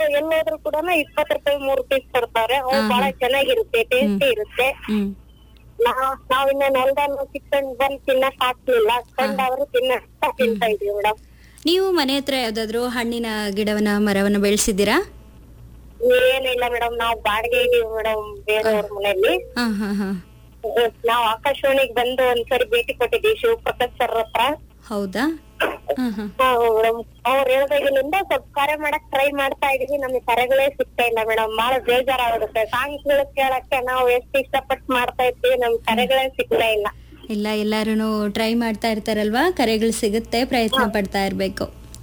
ಎಲ್ಲೋದ್ರು ಕೂಡ ಇಪ್ಪತ್ತು ರೂಪಾಯಿ ಮೂರ್ ಪೀಸ್ ಕೊಡ್ತಾರೆ ಅವು ಬಹಳ ಚೆನ್ನಾಗಿರುತ್ತೆ ಟೇಸ್ಟಿ ಇರುತ್ತೆ ಹ್ಮ್ ನಾವ್ ನಾವಿನ್ನ ಹೊಲ್ದಲ್ಲಿ ಚಿಕ್ಕಂಡ್ ಬಂದ್ ತಿನ್ನಕ್ ಆಗ್ಲಿಲ್ಲ ಕಂಡವರು ತಿನ್ನಕ್ ತಿಂತಾ ಇದೀವಿ ಮೇಡಮ್ ನೀವು ಮನೆ ಹತ್ರ ಯಾವ್ದಾದ್ರು ಹಣ್ಣಿನ ಗಿಡವನ್ನ ಮರವನ್ನ ಬೆಳೆಸಿದ್ದೀರಾ ಏನಿಲ್ಲ ಮೇಡಮ್ ನಾವ್ ಬಾಡಿಗೆ ಇದೀವಿ ಮೇಡಮ್ ಬೇರೆಯವ್ರ ಮನೆಯಲ್ಲಿ ಹಾ ಹಾ ಹಾ ನಾವ್ ಆಕಾಶವಾಣಿಗೆ ಬಂದು ಒಂದ್ಸರಿ ಭೇಟಿ ಕೊಟ್ಟಿದ್ದೀವಿ ಶಿವಪ್ರಕಾಶ್ ಸರ್ ಹತ್ರ ಹೌದಾ ಹಾ ಹಾ ಮೇಡಮ್ ಅವ್ರು ಹೇಳ್ದಾಗಿನಿಂದ ಸ್ವಲ್ಪ ಕರೆ ಮಾಡಕ್ ಟ್ರೈ ಮಾಡ್ತಾ ಇದೀವಿ ನಮ್ಗೆ ಕರೆಗಳೇ ಸಿಗ್ತಾ ಇಲ್ಲ ಮೇಡಮ್ ಬಹಳ ಬೇಜಾರಾಗುತ್ತೆ ಸಾಂಗ್ಸ್ಗಳು ಕೇಳಕ್ಕೆ ನಾವು ಎಷ್ಟು ಇಷ್ಟಪಟ್ಟು ಮಾಡ್ತಾ ಇರ್ತೀವಿ ನಮ್ ಕರೆಗಳೇ ಸಿಗ್ತಾ ಇಲ್ಲ ಇಲ್ಲ ಎಲ್ಲಾರು ಟ್ರೈ ಮಾಡ್ತಾ ಇರ್ತಾರಲ್ವಾ ಕರೆಗಳು ಸಿಗುತ್ತೆ ಪ್ರಯತ್ನ ಪಡ್ತಾ ಇರ್ಬೇಕು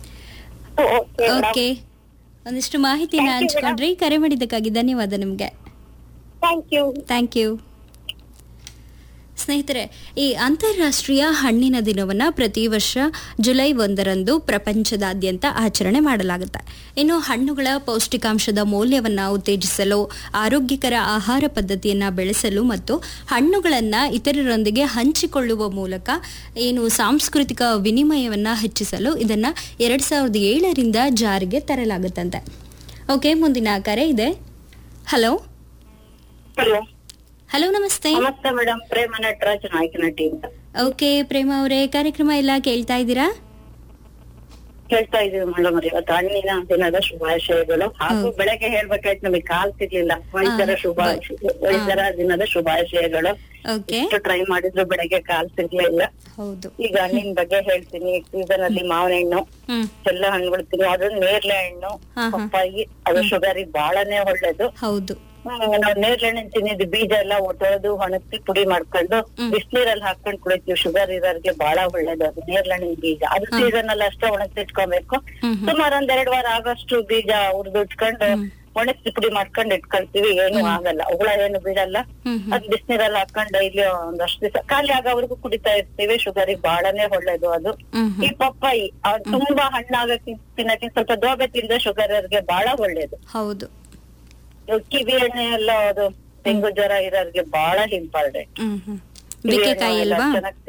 ಓಕೆ ಓಕೆ ಒಂದಿಷ್ಟು ಮಾಹಿತಿನ ಹಂಚ್ಕೊಂಡ್ರಿ ಕರೆ ಮಾಡಿದ್ದಕ್ಕಾಗಿ ಧನ್ಯವಾದ ನಿಮ್ಗೆ ಥ್ಯಾಂಕ್ ಯು ಥ್ಯಾಂಕ್ ಯು ಸ್ನೇಹಿತರೆ ಈ ಅಂತಾರಾಷ್ಟ್ರೀಯ ಹಣ್ಣಿನ ದಿನವನ್ನು ಪ್ರತಿ ವರ್ಷ ಜುಲೈ ಒಂದರಂದು ಪ್ರಪಂಚದಾದ್ಯಂತ ಆಚರಣೆ ಮಾಡಲಾಗುತ್ತೆ ಇನ್ನು ಹಣ್ಣುಗಳ ಪೌಷ್ಟಿಕಾಂಶದ ಮೌಲ್ಯವನ್ನು ಉತ್ತೇಜಿಸಲು ಆರೋಗ್ಯಕರ ಆಹಾರ ಪದ್ಧತಿಯನ್ನು ಬೆಳೆಸಲು ಮತ್ತು ಹಣ್ಣುಗಳನ್ನು ಇತರರೊಂದಿಗೆ ಹಂಚಿಕೊಳ್ಳುವ ಮೂಲಕ ಏನು ಸಾಂಸ್ಕೃತಿಕ ವಿನಿಮಯವನ್ನು ಹೆಚ್ಚಿಸಲು ಇದನ್ನು ಎರಡು ಸಾವಿರದ ಏಳರಿಂದ ಜಾರಿಗೆ ತರಲಾಗುತ್ತಂತೆ ಓಕೆ ಮುಂದಿನ ಕರೆ ಇದೆ ಹಲೋ ಹಲೋ ಹಲೋ ನಮಸ್ತೆ ನಮಸ್ತೆ ಮೇಡಮ್ ಪ್ರೇಮ ನಟರಾಜ್ ನಾಯಕನಟಿ ಅಂತ ಓಕೆ ಪ್ರೇಮ ಅವರೇ ಕಾರ್ಯಕ್ರಮ ಎಲ್ಲ ಕೇಳ್ತಾ ಇದ್ದೀರಾ ಹೇಳ್ತಾ ಇದೀವಿ ಮೇಡಮ್ ಇವತ್ತು ಹಣ್ಣಿನ ದಿನದ ಶುಭಾಶಯಗಳು ಹಾಗೂ ಬೆಳಗ್ಗೆ ಹೇಳ್ಬೇಕಾಯ್ತು ನಮಗೆ ಕಾಲ್ ಸಿಗ್ಲಿಲ್ಲ ವೈದ್ಯರ ಶುಭ ವೈದ್ಯರ ದಿನದ ಶುಭಾಶಯಗಳು ಓಕೆ ಎಷ್ಟು ಟ್ರೈ ಮಾಡಿದ್ರು ಬೆಳಗ್ಗೆ ಕಾಲ್ ಸಿಗ್ಲಿಲ್ಲ ಹೌದು ಈಗ ಹಣ್ಣಿನ ಬಗ್ಗೆ ಹೇಳ್ತೀನಿ ಸೀಸನ್ ಅಲ್ಲಿ ಮಾವಿನ ಹಣ್ಣು ಹ್ಮ್ ಎಲ್ಲ ಹಣ್ಣುಗಳು ತಿನ್ನಿ ಅದು ನೇರ್ಲೆ ಹಣ್ಣು ಹಾ, ಹಾ. ಪಪ್ಪಾಯಿ ಅದು ಶುಗರಿಗೆ ಬಹಳನೇ ಒಳ್ಳೇದು ಹೌದು ಹ್ಮ್, ನಾವ್ ನೇರ್ಲೆ ಹಣ್ಣು ತಿನ್ನಿದ್ದು ಬೀಜ ಎಲ್ಲ ಒಟ್ಟೋದು ಒಣಗಿಸಿ ಪುಡಿ ಮಾಡ್ಕೊಂಡು ಬಿಸಿನೀರಲ್ಲಿ ಹಾಕೊಂಡ್ ಕುಡಿತೀವಿ ಶುಗರ್ ಇರೋರ್ಗೆ ಬಹಳ ಒಳ್ಳೇದು ಅದು ನೇರ್ಲೆ ಹಣ್ಣಿನ ಬೀಜ ಅದು ಸೀಸನ್ ಅಲ್ಲಿ ಅಷ್ಟೇ ಒಣಗಿಸಿಟ್ಕೊಬೇಕು ಹ್ಮ್ ಹ್ಮ್ ಸುಮಾರು ಒಂದ್ ಎರಡ್ ವಾರ ಆಗಷ್ಟು ಬೀಜ ಹುರಿದು ಇಟ್ಕೊಂಡು ಒಣಗಿಸಿ ಪುಡಿ ಮಾಡ್ಕೊಂಡು ಇಟ್ಕೊಳ್ತೀವಿ ಏನು ಆಗಲ್ಲ ಹುಳ ಏನು ಬೀಳಲ್ಲ ಹ್ಮ್ ಹ್ಮ್ ಅದ್ ಬಿಸಿನೀರಲ್ಲಿ ಹಾಕೊಂಡು ಡೈಲಿ ಒಂದಷ್ಟು ದಿವಸ ಖಾಲಿ ಆಗೋವರೆಗೂ ಕುಡಿತಾ ಇರ್ತೀವಿ ಶುಗರಿಗೆ ಬಹಳನೇ ಒಳ್ಳೇದು ಅದು ಹ್ಮ್ ಈ ಹ್ಮ್ ಪಪ್ಪಾಯಿ ಅದ್ ತುಂಬಾ ಹಣ್ಣಾಗಕ್ಕೆ ತಿನ್ನಕ್ಕೆ ಸ್ವಲ್ಪ ದೋಬೆ ತಿಂದ್ರೆ ಶುಗರ್ ಅವ್ರಿಗೆ ಬಹಳ ಒಳ್ಳೇದು ಹೌದು ಇವ್ ಕಿವಿ ಎಣ್ಣೆ ಎಲ್ಲ ಅದು ಡೆಂಗು ಜ್ವರ ಇರೋರ್ಗೆ ಬಹಳ ಇಂಪಾರ್ಟೆಂಟ್ ಹ್ಮ್ ಹ್ಮ್ ಬಿಕೆಕಾಯಿ ಅಲ್ವಾ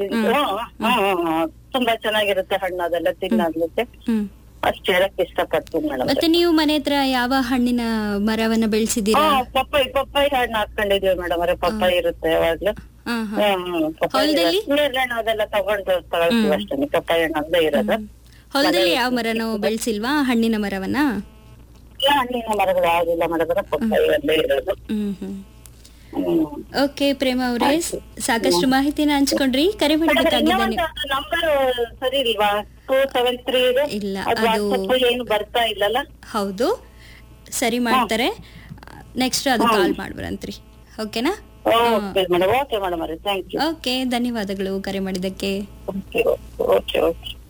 ತುಂಬಾ ಚೆನ್ನಾಗಿರುತ್ತೆ ಹಣ್ಣು ಅದೆಲ್ಲ ತಿನ್ನೋದ್ಲಿಕ್ಕೆ ಹ್ಮ್ ಅಷ್ಟ್ ಹೇಳಕ್ ಇಷ್ಟಪಡ್ತೀನಿ ಮೇಡಮ್ ಮತ್ತೆ ನೀವು ಮನೆ ಹತ್ರ ಯಾವ ಹಣ್ಣಿನ ಮರವನ್ನ ಬೆಳೆಸಿದ್ದೀರಾ ಪಪ್ಪಾಯಿ ಪಪ್ಪಾಯಿ ಹಣ್ಣು ಹಾಕೊಂಡಿದೀವಿ ಮೇಡಮ್ ಅವ್ರೆ ಪಪ್ಪಾಯಿ ಇರುತ್ತೆ ಯಾವಾಗ್ಲೂ ಹಾ ಹಾ ಹ್ಮ್ ಹ್ಮ್, ಪಪ್ಪಾಯಿ ಹೊಲದಲ್ಲಿ? ನೇರಳೆ ಹಣ್ಣು ಅದೆಲ್ಲ ತಗೊಂಡು ತಗೊಳ್ತೀವಿ ಅಷ್ಟೇ ಪಪ್ಪಾಯಿ ಹಣ್ಣು ಒಂದೇ ಇರೋದು ಹೊಲದಲ್ಲಿ ಯಾವ ಮರನೋ ಬೆಳೆಸಿಲ್ವಾ ಹಣ್ಣಿನ ಮರವನ್ನ ಇಲ್ಲ ಹಣ್ಣಿನ ಮರಗಳು ಯಾವ್ದಿಲ್ಲ ಮೇಡಮ್ ಪಪ್ಪಾಯಿ ಒಂದೇ ಇರೋದು ಹ್ಮ್ ಹ್ಮ್ ಹ್ಮ್ ಓಕೆ ಪ್ರೇಮ ಅವರೇ ಸಾಕಷ್ಟು ಮಾಹಿತಿನ ಹಂಚ್ಕೊಂಡ್ರಿ ಕರೆ ಮಾಡಿದ್ದಕ್ಕಾಗಿ ಧನ್ಯ ನಂಬರ್ ಸರಿ ಇಲ್ವಾ ಟೂ ಸೆವೆನ್ ತ್ರೀ ಇದೆ ಇಲ್ಲ, ಅದು ಅದು- ವಾಟ್ಸಪ್ ಏನು ಬರ್ತಾ ಇಲ್ಲಲ್ಲ ಹೌದು ಸರಿ ಮಾಡ್ತಾರೆ ನೆಕ್ಸ್ಟ್ ಅದು ಕಾಲ್ ಮಾಡ್ಬರಂತ್ರಿ ಓಕೆನಾ ಓಕೆ ಮೇಡಮ್ ಓಕೆ ಮೇಡಮ್ ಅವ್ರೆ ಥ್ಯಾಂಕ್ ಯು ಓಕೆ ಧನ್ಯವಾದಗಳು ಕರೆ ಮಾಡಿದ್ದಕ್ಕೆ ಓಕೆ ಓಕೆ ಓಕೆ